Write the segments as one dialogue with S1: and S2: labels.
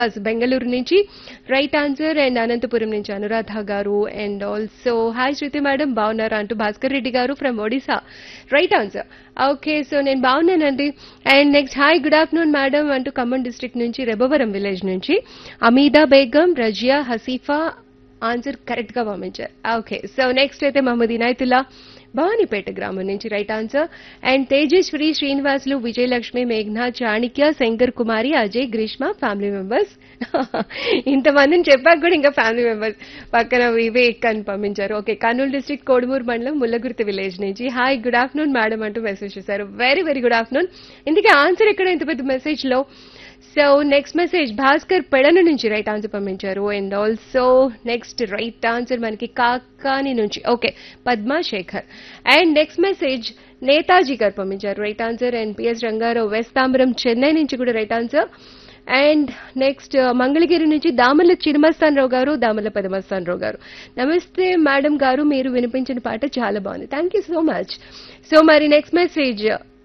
S1: బెంగళూరు నుంచి right answer and Anantapuram నుంచి అనురాధ గారు and also hi Shruti madam బాగున్నారా అంటూ భాస్కర్ రెడ్డి గారు from Odisha right answer okay so నేను బాగున్నానండి and next hi good afternoon madam అంటూ ఖమ్మం డిస్ట్రిక్ట్ నుంచి రెబవరం విలేజ్ నుంచి అమీదా బేగం రజియా హసీఫా ఆన్సర్ కరెక్ట్ గా పంపించారు ఓకే సో నెక్స్ట్ అయితే మహమ్మద్ ఇనాయతుల్లా భవానీపేట గ్రామం నుంచి right answer and Tejaswari Srinivasulu Vijayalakshmi మేఘ్నా చాణిక్య శంకర్ కుమారి అజయ్ గ్రీష్మ ఫ్యామిలీ మెంబర్స్ ఇంతమందిని చెప్పాక కూడా ఇంకా ఫ్యామిలీ మెంబర్స్ పక్కన వివేక్ అని పంపించారు ఓకే కర్నూలు డిస్ట్రిక్ట్ కోడుమూరు మండలం ముల్లగుర్తి విలేజ్ నుంచి హాయ్ గుడ్ ఆఫ్టర్నూన్ మేడం అంటూ మెసేజ్ చేశారు వెరీ వెరీ గుడ్ ఆఫ్టర్నూన్ ఇందుకే ఆన్సర్ ఎక్కడ ఇంత పెద్ద మెసేజ్ లో so next message Bhaskar Pedana నుంచి రైట్ ఆన్సర్ పంపించారు and also next right answer మనకి కాకాని నుంచి okay Padma Shekar and next message Netaji గారు పంపించారు right answer and PS Rangarao West Tambaram Chennai నుంచి కూడా right answer and next Mangalagiri నుంచి దామల చిరుమస్తాన్ రావు గారు దామల పదమస్తాన్ రావు గారు నమస్తే మేడం గారు మీరు వినిపించిన పాట చాలా బాగుంది thank you so much so మరి next message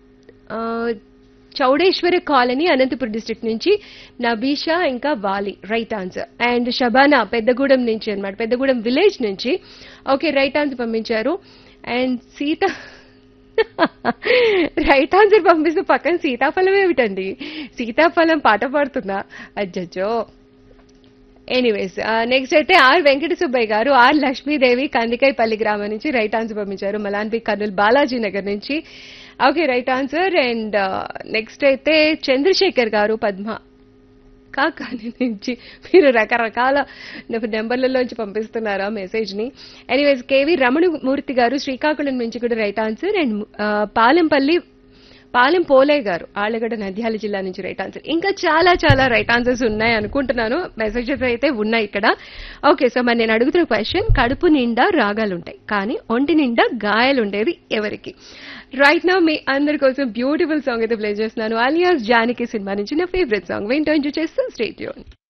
S1: Chowdeswara colony Anantapuram district నుంచి నబీషా ఇంకా Vali right answer and Shabana Peddagudem నుంచి అన్నమాట పెద్దగూడెం విలేజ్ నుంచి ఓకే రైట్ ఆన్సర్ పంపించారు అండ్ సీత రైట్ ఆన్సర్ పంపిస్తే పక్కన సీతాఫలం ఏమిటండి సీతాఫలం పాట పాడుతుందా అజ్జో ఎనీవేస్ నెక్స్ట్ అయితే ఆర్ వెంకట సుబ్బయ్య గారు ఆర్ లక్ష్మీదేవి కందికైపల్లి గ్రామం నుంచి రైట్ ఆన్సర్ పంపించారు మలాన్బి కర్నూలు బాలాజీ నగర్ నుంచి okay right answer and next అయితే చంద్రశేఖర్ గారు పద్మ కాకాని నుంచి మీరు రకరకాల నెంబర్లలోంచి పంపిస్తున్నారా మెసేజ్ ని ఎనీవేస్ కేవి రమణమూర్తి గారు శ్రీకాకుళం నుంచి కూడా right answer and Palempalli Palem Pole గారు ఆళ్ళగడ్డ నంద్యాల జిల్లా నుంచి రైట్ ఆన్సర్ ఇంకా చాలా చాలా రైట్ ఆన్సర్స్ ఉన్నాయి అనుకుంటున్నాను మెసేజెస్ అయితే ఉన్నాయి ఇక్కడ ఓకే సో మరి నేను అడుగుతున్న క్వశ్చన్ కడుపు నిండా రాగాలుంటాయి కానీ ఒంటి నిండా గాయాలు ఉండేది ఎవరికి రైట్ నా మీ అందరి కోసం బ్యూటిఫుల్ సాంగ్ అయితే ప్లే చేస్తున్నాను అలియాస్ జానకి సినిమా నుంచి నా ఫేవరెట్ సాంగ్ వింటూ ఎంజాయ్ చేస్తూ స్టేట్ యూన్